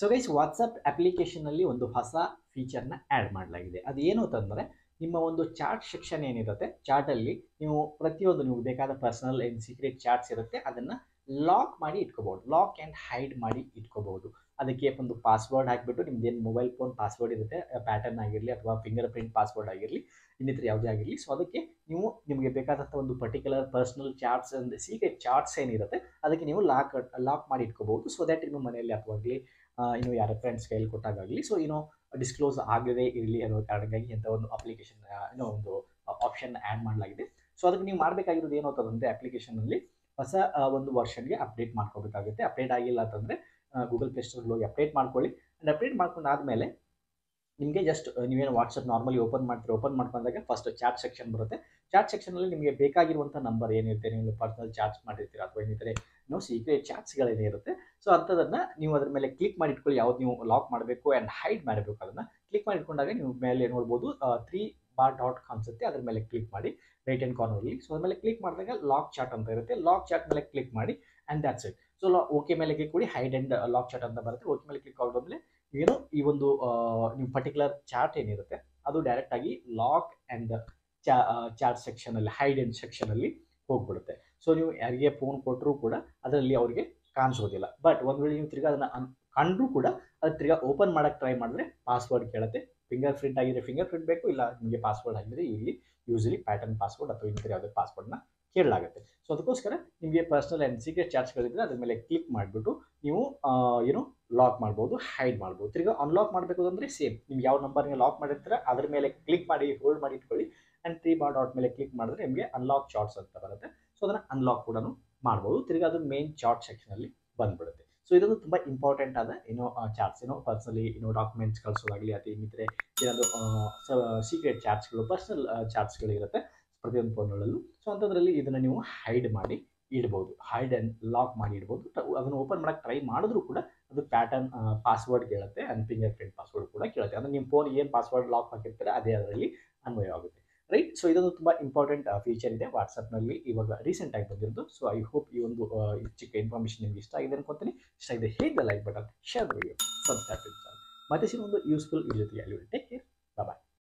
so guys WhatsApp ಅಪ್ಲಿಕೇಶನಲ್ಲಿ ಒಂದು ಹೊಸ ಫೀಚರ್ನ ಆ್ಯಡ್ ಮಾಡಲಾಗಿದೆ ಅದು ಏನು ಅಂತಂದರೆ ನಿಮ್ಮ ಒಂದು ಚಾರ್ಟ್ ಸೆಕ್ಷನ್ ಏನಿರುತ್ತೆ ಚಾರ್ಟಲ್ಲಿ ನೀವು ಪ್ರತಿಯೊಂದು ನೀವು ಬೇಕಾದ ಪರ್ಸನಲ್ ಏನು ಸೀಕ್ರೆಟ್ ಚಾರ್ಟ್ಸ್ ಇರುತ್ತೆ ಅದನ್ನು ಲಾಕ್ ಮಾಡಿ ಇಟ್ಕೋಬಹುದು ಲಾಕ್ ಆ್ಯಂಡ್ ಹೈಡ್ ಮಾಡಿ ಇಟ್ಕೋಬಹುದು ಅದಕ್ಕೆ ಒಂದು ಪಾಸ್ವರ್ಡ್ ಹಾಕಿಬಿಟ್ಟು ನಿಮ್ದು ಏನು ಮೊಬೈಲ್ ಫೋನ್ ಪಾಸ್ವರ್ಡ್ ಇರುತ್ತೆ ಪ್ಯಾಟರ್ನ್ ಆಗಿರಲಿ ಅಥವಾ ಫಿಂಗರ್ ಪ್ರಿಂಟ್ ಪಾಸ್ವರ್ಡ್ ಆಗಿರಲಿ ಇನ್ನಿತರ ಯಾವುದೇ ಆಗಿರಲಿ ಸೊ ಅದಕ್ಕೆ ನೀವು ನಿಮಗೆ ಬೇಕಾದಂಥ ಒಂದು ಪರ್ಟಿಕ್ಯುಲರ್ ಪರ್ಸನಲ್ ಚಾರ್ಟ್ಸ್ ಅಂದರೆ ಸೀಕ್ರೆಟ್ ಚಾರ್ಟ್ಸ್ ಏನಿರುತ್ತೆ ಅದಕ್ಕೆ ನೀವು ಲಾಕ್ ಲಾಕ್ ಮಾಡಿ ಇಟ್ಕೋಬಹುದು ಸೊ ದ್ಯಾಟ್ ನಿಮ್ಮ ಮನೆಯಲ್ಲಿ ಅಥವಾ ಆಗಲಿ ಇನ್ನು ಯಾರ ಫ್ರೆಂಡ್ಸ್ ಕೈಯಲ್ಲಿ ಕೊಟ್ಟಾಗಲಿ ಸೊ ಏನೋ ಡಿಸ್ಕ್ಲೋಸ್ ಆಗದೇ ಇರಲಿ ಅನ್ನೋ ಕಾರಣಕ್ಕಾಗಿ ಇಂಥ ಒಂದು ಅಪ್ಲಿಕೇಶನ್ ಏನೋ ಒಂದು ಆಪ್ಷನ್ ಆ್ಯಡ್ ಮಾಡಲಾಗಿದೆ ಸೊ ಅದಕ್ಕೆ ನೀವು ಮಾಡಬೇಕಾಗಿರೋದು ಏನು ಅಂತಂದರೆ ಅಪ್ಲಿಕೇಶನಲ್ಲಿ ಹೊಸ ಆ, ಒಂದು ವರ್ಷನ್ಗೆ ಅಪ್ಡೇಟ್ ಮಾಡ್ಕೋಬೇಕಾಗುತ್ತೆ ಅಪ್ಡೇಟ್ ಆಗಿಲ್ಲ ಅಂತಂದರೆ ಗೂಗಲ್ ಪ್ಲೇ ಸ್ಟೋರ್ಗೆ ಹೋಗಿ ಅಪ್ಡೇಟ್ ಮಾಡ್ಕೊಳ್ಳಿ ಆ್ಯಂಡ್ ಅಪ್ಡೇಟ್ ಮಾಡ್ಕೊಂಡಾದ್ಮೇಲೆ ನಿಮಗೆ ಜಸ್ಟ್ ನೀವೇನು ವಾಟ್ಸಪ್ ನಾರ್ಮಲಿ ಓಪನ್ ಮಾಡ್ತೀರಿ ಓಪನ್ ಮಾಡ್ಕೊಂಡಾಗ ಫಸ್ಟ್ ಚಾಟ್ ಸೆಕ್ಷನ್ ಬರುತ್ತೆ ಚಾಟ್ ಸೆಕ್ಷನಲ್ಲಿ ನಿಮಗೆ ಬೇಕಾಗಿರುವಂಥ ನಂಬರ್ ಏನಿರುತ್ತೆ ನೀವು ಪರ್ಸನಲ್ ಚಾರ್ಟ್ಸ್ ಮಾಡಿರ್ತೀರ ಅಥವಾ ಇನ್ನಿತರೆ ಏನೋ ಸೀಕ್ರೆಟ್ ಚಾಟ್ಸ್ಗಳೇನೇ ಇರುತ್ತೆ ಸೊ ಅಂಥದನ್ನು ನೀವು ಅದ್ರ ಮೇಲೆ ಕ್ಲಿಕ್ ಮಾಡಿ ಇಟ್ಕೊಳ್ಳಿ ಯಾವ್ದು ನೀವು ಲಾಕ್ ಮಾಡಬೇಕು ಆ್ಯಂಡ್ ಹೈಡ್ ಮಾಡಬೇಕು ಅದನ್ನು ಕ್ಲಿಕ್ ಮಾಡಿ ಇಟ್ಕೊಂಡಾಗ ನೀವು ಮೇಲೆ ನೋಡ್ಬೋದು ತ್ರೀ ಬಾರ್ ಡಾಟ್ ಕಾಣಿಸುತ್ತೆ ಅದ್ರ ಮೇಲೆ ಕ್ಲಿಕ್ ಮಾಡಿ ರೈಟ್ ಹ್ಯಾಂಡ್ ಕಾರ್ನರ್ಲಿ ಸೊ ಅದ್ರ ಮೇಲೆ ಕ್ಲಿಕ್ ಮಾಡಿದಾಗ ಲಾಕ್ ಚಾಟ್ ಅಂತ ಇರುತ್ತೆ ಲಾಕ್ ಚಾಟ್ ಮೇಲೆ ಕ್ಲಿಕ್ ಮಾಡಿ ಆ್ಯಂಡ್ ದ್ಯಾಟ್ಸ್ ಇಟ್ ಸೊ ಲಾ ಓಕೆ ಮೇಲೆ ಕ್ಲಿಕ್ ಕೊಡಿ ಹೈಡ್ ಆ್ಯಂಡ್ ಲಾಕ್ ಚಾಟ್ ಅಂತ ಬರುತ್ತೆ ಓಕೆ ಮೇಲೆ ಕ್ಲಿಕ್ ಆಗೋದ್ಮೇಲೆ ಏನು ಈ ಒಂದು ನೀವು ಪರ್ಟಿಕ್ಯುಲರ್ ಚಾರ್ಟ್ ಏನಿರುತ್ತೆ ಅದು ಡೈರೆಕ್ಟಾಗಿ ಲಾಕ್ ಆ್ಯಂಡ್ ಚಾ ಚಾರ್ಟ್ ಸೆಕ್ಷನಲ್ಲಿ ಹೈಡ್ ಆ್ಯಂಡ್ ಸೆಕ್ಷನಲ್ಲಿ ಹೋಗ್ಬಿಡುತ್ತೆ ಸೊ ನೀವು ಯಾರಿಗೆ ಫೋನ್ ಕೊಟ್ಟರೂ ಕೂಡ ಅದರಲ್ಲಿ ಅವರಿಗೆ ಕಾಣಿಸೋದಿಲ್ಲ ಬಟ್ ಒಂದು ವೇಳೆ ನೀವು ತಿರ್ಗಾ ಅದನ್ನು ಅನ್ ಕಂಡ್ರೂ ಕೂಡ ಅದು ತಿರ್ಗಾ ಓಪನ್ ಮಾಡೋಕ್ಕೆ ಟ್ರೈ ಮಾಡಿದ್ರೆ ಪಾಸ್ವರ್ಡ್ ಕೇಳುತ್ತೆ ಫಿಂಗರ್ ಪ್ರಿಂಟ್ ಆಗಿದ್ರೆ ಫಿಂಗರ್ ಪ್ರಿಂಟ್ ಬೇಕು ಇಲ್ಲ ನಿಮಗೆ ಪಾಸ್ವರ್ಡ್ ಆಗಿದ್ರೆ ಇಲ್ಲಿ ಯೂಸಲಿ ಪ್ಯಾಟರ್ನ್ ಪಾಸ್ವರ್ಡ್ ಅಥವಾ ಇನ್ನಿತರ ಯಾವುದೇ ಪಾಸ್ವರ್ಡ್ನ ಕೇಳಲಾಗುತ್ತೆ ಸೊ ಅದಕ್ಕೋಸ್ಕರ ನಿಮಗೆ ಪರ್ಸನಲ್ ಆ್ಯಂಡ್ ಸೀಕ್ರೆಟ್ ಚಾರ್ಟ್ಸ್ಗಳಿದ್ರೆ ಅದ್ರ ಮೇಲೆ ಕ್ಲಿಕ್ ಮಾಡಿಬಿಟ್ಟು ನೀವು ಆ, ಏನು ಲಾಕ್ ಮಾಡ್ಬೋದು ಹೈಡ್ ಮಾಡ್ಬೋದು ತಿರ್ಗಾ ಅನ್ಲಾಕ್ ಮಾಡಬೇಕು ಅಂದರೆ ಸೇಮ್ ನೀವು ಯಾವ ನಂಬರ್ಗೆ ಲಾಕ್ ಮಾಡಿರ್ತೀರ ಅದ್ರ ಮೇಲೆ ಕ್ಲಿಕ್ ಮಾಡಿ ಹೋಲ್ಡ್ ಮಾಡಿ ಇಟ್ಕೊಳ್ಳಿ ಆ್ಯಂಡ್ ತ್ರೀ ಬಾರ್ ಡಾಟ್ ಮೇಲೆ ಕ್ಲಿಕ್ ಮಾಡಿದ್ರೆ ನಿಮಗೆ ಅನ್ಲಾಕ್ ಚಾರ್ಟ್ಸ್ ಅಂತ ಬರುತ್ತೆ ಸೊ ಅದನ್ನು ಅನ್ಲಾಕ್ ಕೂಡ ಮಾಡ್ಬೋದು ತಿರ್ಗಾ ಅದು ಮೇನ್ ಚಾರ್ಟ್ ಸೆಕ್ಷನಲ್ಲಿ ಬಂದ್ಬಿಡುತ್ತೆ ಸೊ ಇದೊಂದು ತುಂಬ ಇಂಪಾರ್ಟೆಂಟ್ ಆದ ಏನೋ ಚಾರ್ಟ್ಸ್ ಏನೋ ಪರ್ಸನಲಿ ಏನೋ ಡಾಕ್ಯುಮೆಂಟ್ಸ್ ಕಳಿಸೋದಾಗಲಿ ಅಥವಾ ಇನ್ನಿತರೆ ಏನಾದರೂ ಸೀಕ್ರೆಟ್ ಚಾರ್ಟ್ಸ್ಗಳು ಪರ್ಸನಲ್ ಚಾರ್ಟ್ಸ್ಗಳಿರುತ್ತೆ ಪ್ರತಿಯೊಂದು ಫೋನ್ಗಳಲ್ಲೂ ಸೊ ಅಂಥದ್ರಲ್ಲಿ ಇದನ್ನು ನೀವು ಹೈಡ್ ಮಾಡಿ ಇಡ್ಬೋದು ಹೈಡ್ ಆ್ಯಂಡ್ ಲಾಕ್ ಮಾಡಿ ಇಡ್ಬೋದು ಟ- ಅದನ್ನು ಓಪನ್ ಮಾಡೋಕ್ಕೆ ಟ್ರೈ ಮಾಡಿದ್ರು ಕೂಡ ಅದು ಪ್ಯಾಟರ್ನ್ ಪಾಸ್ವರ್ಡ್ ಕೇಳುತ್ತೆ ಆ್ಯಂಡ್ ಫಿಂಗರ್ ಪ್ರಿಂಟ್ ಪಾಸ್ವರ್ಡ್ ಕೂಡ ಕೇಳುತ್ತೆ ಅಂದರೆ ನಿಮ್ಮ ಫೋನ್ ಏನು ಪಾಸ್ವರ್ಡ್ ಲಾಕ್ ಹಾಕಿರ್ತಾರೆ ಅದೇ ಅದರಲ್ಲಿ ಅನ್ವಯವಾಗುತ್ತೆ ರೈಟ್ ಸೊ ಇದೊಂದು ತುಂಬ ಇಂಪಾರ್ಟೆಂಟ್ ಫೀಚರ್ ಇದೆ ವಾಟ್ಸಪ್ನಲ್ಲಿ ಇವಾಗ ರೀಸೆಂಟಾಗಿ ಬಂದಿರೋದು ಸೊ ಐ ಹೋಪ್ ಈ ಒಂದು ಆ, ಈ ಚಿಕ್ಕ ಇನ್ಫಾರ್ಮೇಷನ್ ನಿಮ್ಗೆ ಇಷ್ಟ ಆಗಿದೆ ಅನ್ಕೊಂತೀನಿ ಇಷ್ಟ ಆಗಿದೆ ಹೇಗೆ like button share video subscribe channel ಮತ್ತೆ ಸಿಗೋದು ಯೂಸ್ಫುಲ್ ಈ ಜೊತೆಗೆ ಅಲ್ಲಿ ಟೇಕ್ ಕೇರ್ ಬಾಯ್